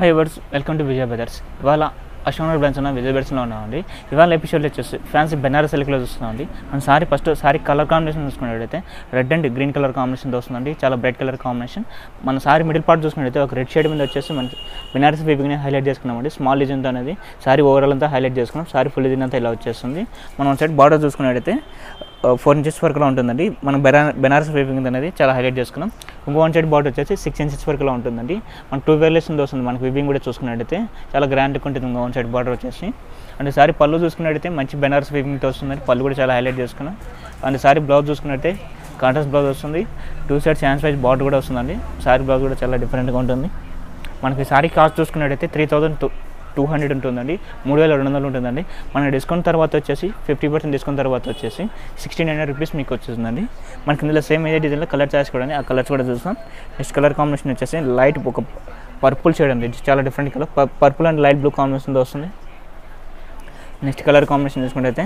Hi వర్స్ welcome to Vijay Brothers ఇవాళ Ashok branch ఉన్న విజయ్ బ్రదర్స్లో ఉన్నామండి ఇవాళ ఎపిసోడ్లో వచ్చేసి ఫ్యాన్సీ బెనారస్ సిల్క్లో చూస్తున్నామండి మన sari first sari colour combination చూసుకున్నట్టయితే red and green colour combination వస్తుందండి చాలా బ్రైట్ కలర్ కాంబినేషన్ మన సారీ మిడిల్ పార్ట్ చూసుకున్నట్టయితే ఒక రెడ్ షేడ్ మీద వచ్చేసి మన బెనారస్ వీవింగ్ని హైలైట్ చేసుకున్నామండి స్మాల్ డిజైన్ అనేది సారీ ఓవరాల్ అంతా హైలైట్ చేసుకున్నాం సారీ ఫుల్ డిజైన్ అంతా ఇలా వచ్చేస్తుంది మనం సైడ్ బార్డర్ చూసుకున్నట్టయితే ఫోర్ ఇంచెస్ వరకులో ఉంటుందండి మనం బెనా బెనారస్ వీవింగ్ అనేది చాలా హైలైట్ చేసుకున్నాం ఇంకో వన్ సైడ్ బార్డర్ వచ్చేసి సిక్స్ ఇంచెస్ వరకులో ఉంటుందండి మన టూ వేర్లెస్ వస్తుంది మనకి వీవింగ్ కూడా చూసుకున్నట్టయితే చాలా గ్రాండ్గా ఉంటుంది ఇంకో వన్ సైడ్ బార్డర్ వచ్చేసి అండ్ సారీ పళ్ళు చూసుకున్నట్టయితే మంచి బెనారస్ వీవింగ్తో వస్తుందండి పళ్ళు కూడా చాలా హైలైట్ చేసుకున్నాం అండ్ సారీ బ్లౌజ్ చూసుకున్నట్టయితే కాంట్రాస్ట్ బ్లౌజ్ వస్తుంది two sides hands wise border కూడా వస్తుందండి సారీ బ్లౌజ్ కూడా చాలా డిఫరెంట్గా ఉంటుంది మనకి సారీ కాస్ట్ చూసుకున్నట్టయితే three thousand two two hundred ఉంటుందండి మూడు వేల రెండు వందలు ఉంటుందండి మన డిస్కౌంట్ తర్వాత వచ్చేసి ఫిఫ్టీ పర్సెంట్ డిస్కౌంట్ తర్వాత వచ్చేసి సిక్స్టీన్ హండ్రెడ్ రూపీస్ మీకు వచ్చేస్తుందండి మనకి ఇందులో సేమ్ ఏదే డిజైన్లో కలర్ చాయిస్ కూడా ఉంది. ఆ కలర్స్ కూడా చూస్తాం నెక్స్ట్ కలర్ కాంబినేషన్ వచ్చేసి లైట్ ఒక పర్పుల్ షేడ్ అండి ఇది చాలా different colour purple and light blue కాంబినేషన్తో వస్తుంది నెక్స్ట్ కలర్ కాంబినేషన్ చూసుకుంటే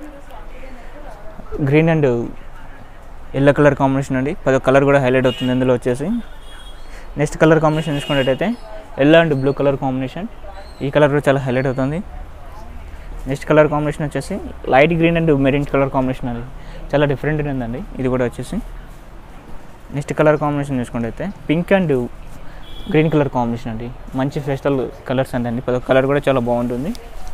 green and yellow colour combination అండి పదో కలర్ కూడా హైలైట్ అవుతుంది ఇందులో వచ్చేసి నెక్స్ట్ కలర్ కాంబినేషన్ చూసుకున్నట్టయితే yellow and blue colour combination ఈ కలర్ కూడా చాలా హైలైట్ అవుతుంది నెక్స్ట్ కలర్ కాంబినేషన్ వచ్చేసి light green and marine colour combination అది చాలా డిఫరెంట్గా ఉందండి ఇది కూడా వచ్చేసి నెక్స్ట్ కలర్ కాంబినేషన్ చూసుకుంటే pink and green colour combination అండి మంచి ఫెస్టల్ కలర్స్ అండి పదో కలర్ కూడా చాలా బాగుంటుంది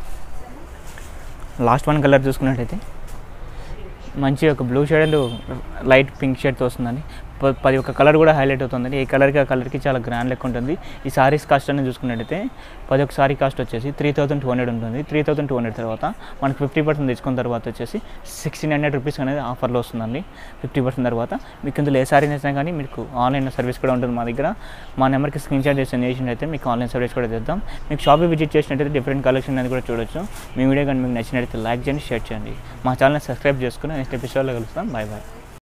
లాస్ట్ వన్ కలర్ చూసుకున్నట్టయితే మంచి ఒక blue shade and light pink షేడ్తో వస్తుందండి ప- పది ఒక కలర్ కూడా హైలైట్ అవుతుందండి ఈ కలర్కి ఆ కలర్కి చాలా గ్రాండ్ లెక్క ఉంటుంది ఈ సారీస్ కాస్ట్ అనేది చూసుకున్నట్టయితే పది ఒక సారీ కాస్ట్ వచ్చేసి త్రీ థౌసండ్ టూ హండ్రెడ్ ఉంటుంది త్రీ థౌసండ్ టూ హండ్రెడ్ తర్వాత మనకి ఫిఫ్టీ పర్సెంట్ తీసుకున్న తర్వాత వచ్చేసి సిక్స్టీన్ హండ్రెడ్ రూపీస్ అనేది ఆఫర్లో వస్తుందండి ఫిఫ్టీ పర్సెంట్ తర్వాత మీకు ఇందులో ఏ సారీ నచ్చినా కానీ మీకు ఆన్లైన్ సర్వీస్ కూడా ఉంటుంది మా దగ్గర మా నెంబర్కి స్క్రీన్ షాట్ చేసి చేసినట్టయితే మీకు ఆన్లైన్ సర్వీస్ కూడా చేద్దాం మీకు షాప్ విజిట్ చేసినట్టయితే డిఫరెంట్ కలెక్షన్ అనేది కూడా చూడొచ్చు మీ వీడియో కానీ మీకు నచ్చినట్టయితే లైక్ చేయండి షేర్ చేయండి మా ఛానల్ సబ్స్క్రైబ్ చేసుకుని నెక్స్ట్ ఎపిసోడ్లో కలుస్తాం బాయ్ బాయ్